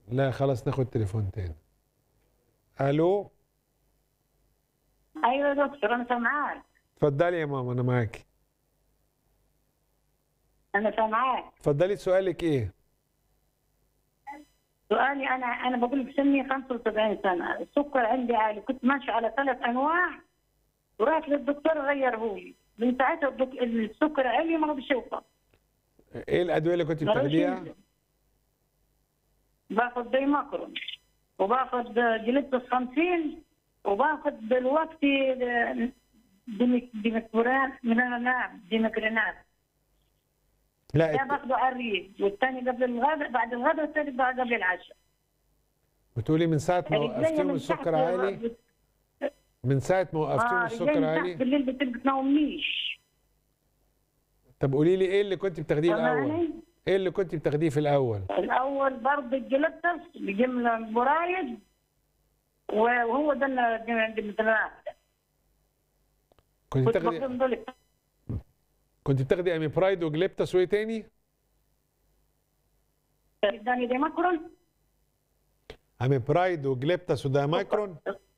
لا خلاص ناخد تليفون تاني الو ايوه يا دكتور انا سامعاك اتفضلي يا ماما انا معاكي انا سامعاك اتفضلي سؤالك ايه سؤالي انا انا بقول لك سني 75 سنه السكر عندي عالي كنت ماشي على ثلاث انواع ورحت للدكتور غيره لي من ساعتها الدك- السكر عالي ما رضيش يوقف ايه الادويه اللي كنت ما رضيش بتاخديها ينزل. باخد دايماكرون وباخد جليبتوس 50 وباخد دلوقتي ديمك- ديمكوران من نعم ديمكرينات لا ده الت- باخده على الريق والثاني قبل الغداء بعد الغداء والثالث بعد قبل العشاء بتقولي من ساعه ما رجليا وقفتيهم من السكر تحت عالي من ساعه ما وقفتيهم اه السكر رجلي من عالي تحت بالليل بتبقى تنومنيش طب قولي لي ايه اللي كنت بتاخديه الاول سامعني؟ ايه اللي كنت بتاخديه في الاول الاول برضه الجلبتس بجمله برايد وهو ده اللي اللي مثلا كنت كنت بتاخدي باخدهم دول كنت بتاخدي اميبرايد وجليبتاس وايه تاني اداني دي ماكرون اميبرايد وجليبتاس ودامايكرون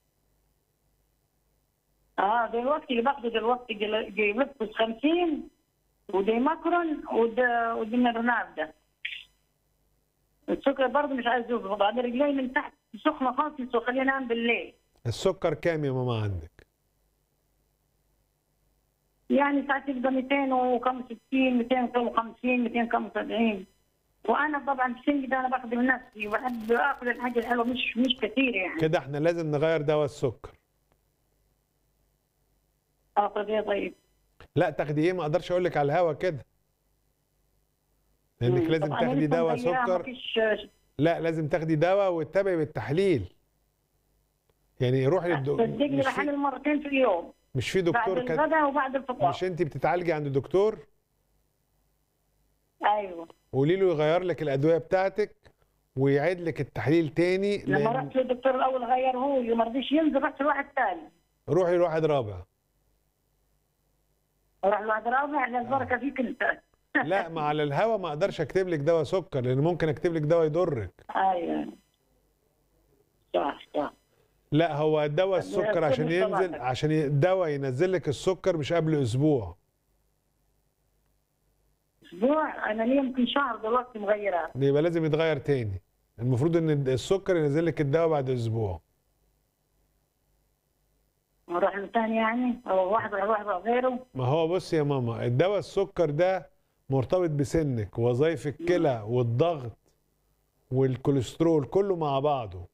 اه دلوقتي اللي باخده دلوقتي جل- جلبتس 50 ودي ماكرون وده ودي رونالد ده السكر برضه مش عايز يوقف بعد رجلي من تحت سخنه خالص وخليني انام بالليل السكر كام يا ماما عندك يعني ساعات يبقى 265 250 275 وانا طبعا في سني ده انا باخذ من نفسي وبحب اخذ الحاجه الحلوه مش مش كثير يعني كده احنا لازم نغير دواء السكر اخذ ايه طيب لا تاخدي ايه ما اقدرش اقول لك على الهوا كده لانك مم. لازم طب أنا تاخدي لسه دواء مضيعة، سكر مفيش لا لازم تاخدي دواء وتتابعي بالتحليل يعني روحي للدكتور صدقني مش بحلل في, مرتين في اليوم مش في بعد دكتور كان الغداء وبعد الفطار مش انت بتتعالجي عند دكتور ايوه قولي له يغير لك الادويه بتاعتك ويعيد لك التحليل تاني لما لان رحت للدكتور الاول غير هو ما رضيش ينزل رحت لواحد ثاني روحي لواحد رابع راح لواحد رابع البركه فيك انت لا ما على الهوا ما اقدرش اكتب لك دواء سكر لان ممكن اكتب لك دواء يضرك ايوه صح صح لا هو دواء السكر كل عشان ينزل صباحك. عشان ي- الدواء ينزل لك السكر مش قبل اسبوع اسبوع انا لي يمكن شهر دلوقتي مغيرات يبقى لازم يتغير تاني المفروض ان السكر ينزل لك الدواء بعد اسبوع نروح له ثاني يعني او واحد ولا واحد غيره ما هو بص يا ماما الدواء السكر ده مرتبط بسنك وظائف الكلى والضغط والكوليسترول كله مع بعضه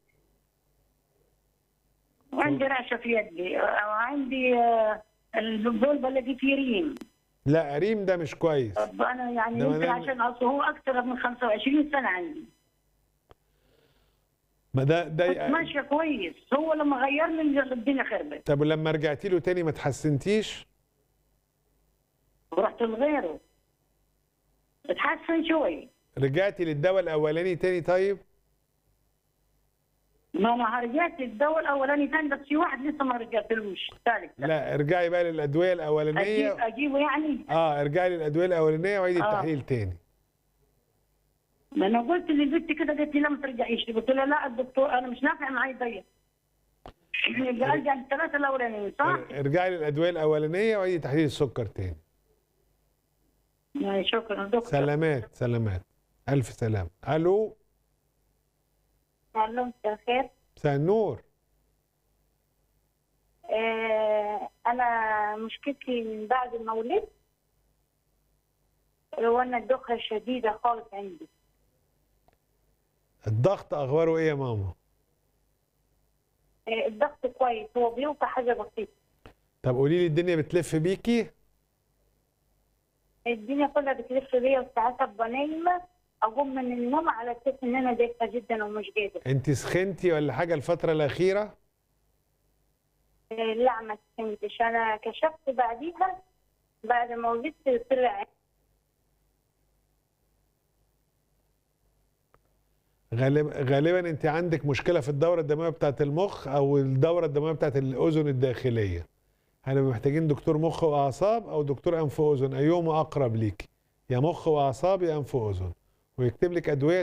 وعندي رعشه في يدي وعندي آه، البول بلاقي فيه ريم لا ريم ده مش كويس طب انا يعني ده يمكن مدام- عشان اصل هو اكثر من 25 سنه عندي ما ده كنت ده ماشيه كويس هو لما غير لي الدنيا خربت طب ولما رجعتي له تاني ما تحسنتيش ورحت لغيره اتحسن شوي رجعتي للدواء الاولاني تاني طيب ما انا رجعت الدواء الاولاني ثاني بس في واحد لسه ما رجعتلوش الثالث ده. لا ارجعي بقى للادويه أجيب الاولانيه اجيبه يعني اه ارجعي للادويه الاولانيه وعيدي آه. التحليل تاني ما انا قلت للبنت كده قالت لي لا ما ترجعيش قلت لها لا الدكتور انا مش نافع معي ضيق يبقى ارجع للثلاثه الاولانيين صح؟ ارجعي للادويه الاولانيه وعيدي تحليل السكر تاني يعني شكرا دكتور سلامات سلامات الف سلام الو الو مساء الخير مساء النور آه انا مشكلتي من بعد المولد هو ان الدوخه شديده خالص عندي الضغط اخباره ايه يا ماما آه الضغط كويس هو بيوطى حاجه بسيطه طب قولي لي الدنيا بتلف بيكي الدنيا كلها بتلف بيا وساعات ابقى نايمه اقوم من النوم على اساس ان انا دايخه جدا ومش قادره انت سخنتي ولا حاجه الفتره الاخيره آه لا ما سمعتش انا كشفت بعديها بعد ما ولدت طلع غالب غالبا انت عندك مشكله في الدوره الدمويه بتاعه المخ او الدوره الدمويه بتاعه الاذن الداخليه هنبقى محتاجين دكتور مخ واعصاب او دكتور انف واذن ايهما اقرب ليكي يا مخ واعصاب يا انف واذن ويكتب لك ادويه